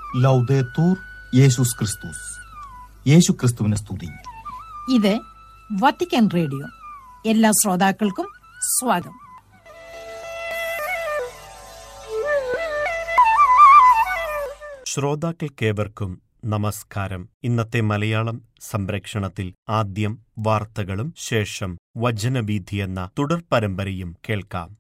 ലൗദേത്തൂർ യേശുസ് ക്രിസ്തുസ് യേശു ക്രിസ്തുവിനെ സ്തുതി ഇത് വത്തിക്കാൻ റേഡിയോ എല്ലാ ശ്രോതാക്കൾക്കും സ്വാഗതം ശ്രോതാക്കൾക്കേവർക്കും നമസ്കാരം ഇന്നത്തെ മലയാളം സംപ്രേക്ഷണത്തിൽ ആദ്യം വാർത്തകളും ശേഷം വചനവീഥി എന്ന തുടർ പരമ്പരയും കേൾക്കാം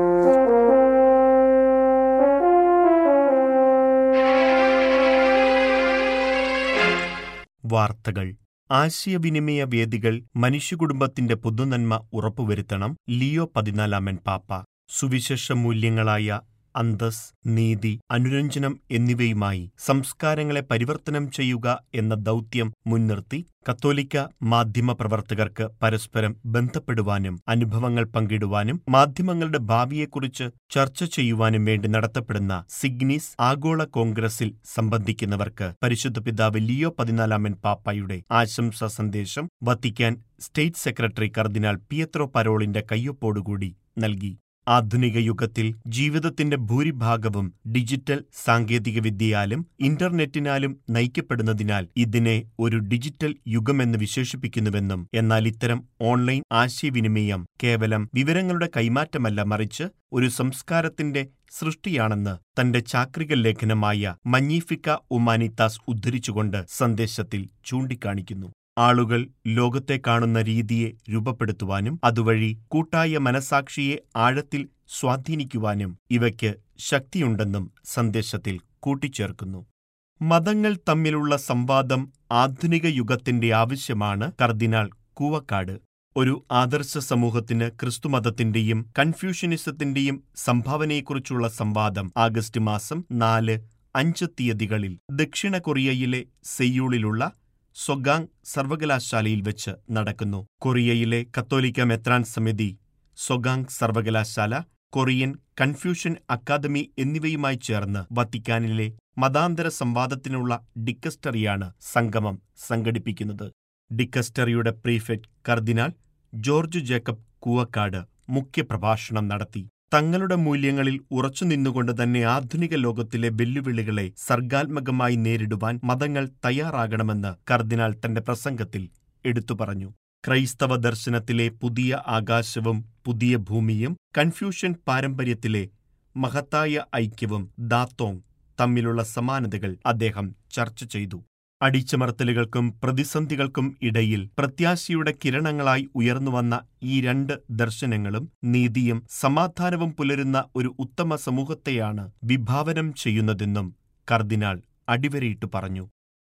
വാർത്തകൾ ആശയവിനിമയ വേദികൾ മനുഷ്യകുടുംബത്തിന്റെ പൊതുനന്മ ഉറപ്പുവരുത്തണം ലിയോ പതിനാലാമൻ പാപ്പ സുവിശേഷ മൂല്യങ്ങളായ അന്തസ് നീതി അനുരഞ്ജനം എന്നിവയുമായി സംസ്കാരങ്ങളെ പരിവർത്തനം ചെയ്യുക എന്ന ദൗത്യം മുൻനിർത്തി കത്തോലിക്ക മാധ്യമ പ്രവർത്തകർക്ക് പരസ്പരം ബന്ധപ്പെടുവാനും അനുഭവങ്ങൾ പങ്കിടുവാനും മാധ്യമങ്ങളുടെ ഭാവിയെക്കുറിച്ച് ചർച്ച ചെയ്യുവാനും വേണ്ടി നടത്തപ്പെടുന്ന സിഗ്നീസ് ആഗോള കോൺഗ്രസിൽ സംബന്ധിക്കുന്നവർക്ക് പരിശുദ്ധ പിതാവ് ലിയോ പതിനാലാമൻ പാപ്പായുടെ ആശംസാ സന്ദേശം വത്തിക്കാൻ സ്റ്റേറ്റ് സെക്രട്ടറി കർദിനാൾ പിയത്രോ പരോളിന്റെ കയ്യൊപ്പോടുകൂടി നൽകി ആധുനിക യുഗത്തിൽ ജീവിതത്തിന്റെ ഭൂരിഭാഗവും ഡിജിറ്റൽ സാങ്കേതികവിദ്യയാലും ഇന്റർനെറ്റിനാലും നയിക്കപ്പെടുന്നതിനാൽ ഇതിനെ ഒരു ഡിജിറ്റൽ യുഗമെന്ന് വിശേഷിപ്പിക്കുന്നുവെന്നും എന്നാൽ ഇത്തരം ഓൺലൈൻ ആശയവിനിമയം കേവലം വിവരങ്ങളുടെ കൈമാറ്റമല്ല മറിച്ച് ഒരു സംസ്കാരത്തിന്റെ സൃഷ്ടിയാണെന്ന് തന്റെ ചാക്രിക ലേഖനമായ മഞ്ഞീഫിക്ക ഉമാനിത്താസ് ഉദ്ധരിച്ചുകൊണ്ട് സന്ദേശത്തിൽ ചൂണ്ടിക്കാണിക്കുന്നു ആളുകൾ ലോകത്തെ കാണുന്ന രീതിയെ രൂപപ്പെടുത്തുവാനും അതുവഴി കൂട്ടായ മനസാക്ഷിയെ ആഴത്തിൽ സ്വാധീനിക്കുവാനും ഇവയ്ക്ക് ശക്തിയുണ്ടെന്നും സന്ദേശത്തിൽ കൂട്ടിച്ചേർക്കുന്നു മതങ്ങൾ തമ്മിലുള്ള സംവാദം ആധുനിക യുഗത്തിന്റെ ആവശ്യമാണ് കർദിനാൾ കൂവക്കാട് ഒരു ആദർശ സമൂഹത്തിന് ക്രിസ്തുമതത്തിന്റെയും കൺഫ്യൂഷനിസത്തിന്റെയും സംഭാവനയെക്കുറിച്ചുള്ള സംവാദം ആഗസ്റ്റ് മാസം നാല് അഞ്ച് തീയതികളിൽ ദക്ഷിണ കൊറിയയിലെ സെയ്യൂളിലുള്ള സൊഗാങ് സർവകലാശാലയിൽ വെച്ച് നടക്കുന്നു കൊറിയയിലെ കത്തോലിക്ക മെത്രാൻ സമിതി സൊഗാങ് സർവകലാശാല കൊറിയൻ കൺഫ്യൂഷൻ അക്കാദമി എന്നിവയുമായി ചേർന്ന് വത്തിക്കാനിലെ മതാന്തര സംവാദത്തിനുള്ള ഡിക്കസ്റ്ററിയാണ് സംഗമം സംഘടിപ്പിക്കുന്നത് ഡിക്കസ്റ്ററിയുടെ പ്രീഫെക്ട് കർദിനാൾ ജോർജ് ജേക്കബ് കൂവക്കാട് മുഖ്യപ്രഭാഷണം നടത്തി തങ്ങളുടെ മൂല്യങ്ങളിൽ ഉറച്ചുനിന്നുകൊണ്ട് തന്നെ ആധുനിക ലോകത്തിലെ വെല്ലുവിളികളെ സർഗാത്മകമായി നേരിടുവാൻ മതങ്ങൾ തയ്യാറാകണമെന്ന് കർദിനാൾ തന്റെ പ്രസംഗത്തിൽ എടുത്തു പറഞ്ഞു ക്രൈസ്തവ ദർശനത്തിലെ പുതിയ ആകാശവും പുതിയ ഭൂമിയും കൺഫ്യൂഷൻ പാരമ്പര്യത്തിലെ മഹത്തായ ഐക്യവും ദാത്തോങ് തമ്മിലുള്ള സമാനതകൾ അദ്ദേഹം ചർച്ച ചെയ്തു അടിച്ചമർത്തലുകൾക്കും പ്രതിസന്ധികൾക്കും ഇടയിൽ പ്രത്യാശയുടെ കിരണങ്ങളായി ഉയർന്നുവന്ന ഈ രണ്ട് ദർശനങ്ങളും നീതിയും സമാധാനവും പുലരുന്ന ഒരു ഉത്തമ സമൂഹത്തെയാണ് വിഭാവനം ചെയ്യുന്നതെന്നും കർദിനാൾ അടിവരയിട്ടു പറഞ്ഞു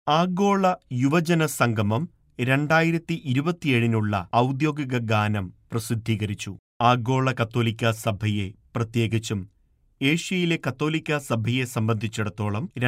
ആഗോള യുവജന സംഗമം രണ്ടായിരത്തി ഇരുപത്തിയേഴിനുള്ള ഔദ്യോഗിക ഗാനം പ്രസിദ്ധീകരിച്ചു ആഗോള കത്തോലിക്ക സഭയെ പ്രത്യേകിച്ചും ഏഷ്യയിലെ കത്തോലിക്ക സഭയെ സംബന്ധിച്ചിടത്തോളം